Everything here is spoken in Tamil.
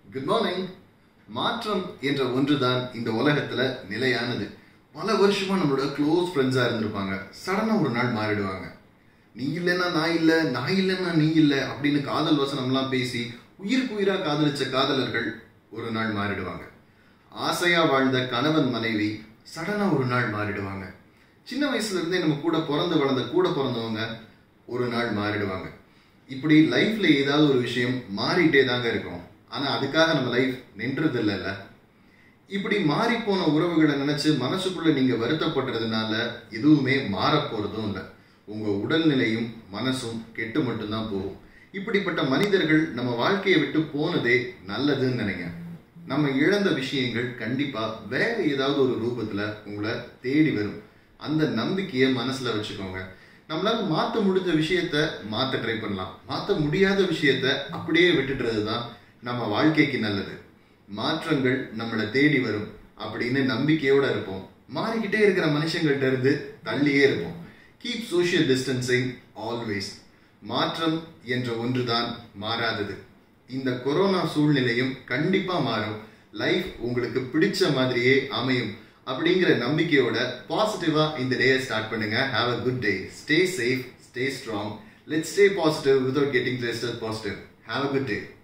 குட் மார்னிங் மாற்றம் என்ற ஒன்றுதான் இந்த உலகத்துல நிலையானது பல வருஷமா நம்மளோட க்ளோஸ் ஃப்ரெண்ட்ஸா இருந்திருப்பாங்க சடனா ஒரு நாள் மாறிடுவாங்க நீ இல்லைன்னா நான் இல்ல நான் இல்லைன்னா நீ இல்ல அப்படின்னு காதல் வசனம்லாம் பேசி உயிருக்கு உயிரா காதலிச்ச காதலர்கள் ஒரு நாள் மாறிடுவாங்க ஆசையா வாழ்ந்த கணவன் மனைவி சடனா ஒரு நாள் மாறிடுவாங்க சின்ன வயசுல இருந்தே நம்ம கூட பிறந்து வளர்ந்த கூட பிறந்தவங்க ஒரு நாள் மாறிடுவாங்க இப்படி லைஃப்ல ஏதாவது ஒரு விஷயம் மாறிட்டே தாங்க இருக்கும் ஆனா அதுக்காக நம்ம லைஃப் நின்றது இல்லைல்ல இப்படி மாறி போன உறவுகளை நினைச்சு மனசுக்குள்ள நீங்க வருத்தப்படுறதுனால எதுவுமே மாறப் போறதும் இல்லை உங்க உடல்நிலையும் மனசும் கெட்டு மட்டும்தான் போகும் இப்படிப்பட்ட மனிதர்கள் நம்ம வாழ்க்கையை விட்டு போனதே நல்லதுன்னு நினைங்க நம்ம இழந்த விஷயங்கள் கண்டிப்பா வேற ஏதாவது ஒரு ரூபத்துல உங்களை தேடி வரும் அந்த நம்பிக்கையை மனசுல வச்சுக்கோங்க நம்மளால மாத்த முடிஞ்ச விஷயத்த மாத்த ட்ரை பண்ணலாம் மாத்த முடியாத விஷயத்த அப்படியே விட்டுடுறது தான் நம்ம வாழ்க்கைக்கு நல்லது மாற்றங்கள் நம்மளை தேடி வரும் அப்படின்னு நம்பிக்கையோட இருப்போம் மாறிக்கிட்டே இருக்கிற மனுஷங்கள்ட்ட இருந்து தள்ளியே இருப்போம் கீப் சோஷியல் டிஸ்டன்சிங் ஆல்வேஸ் மாற்றம் என்ற ஒன்றுதான் மாறாதது இந்த கொரோனா சூழ்நிலையும் கண்டிப்பா மாறும் லைஃப் உங்களுக்கு பிடிச்ச மாதிரியே அமையும் அப்படிங்கிற நம்பிக்கையோட பாசிட்டிவா இந்த டேயை ஸ்டார்ட் பண்ணுங்க have a good day stay safe stay strong let stay positive without getting tested positive have a good day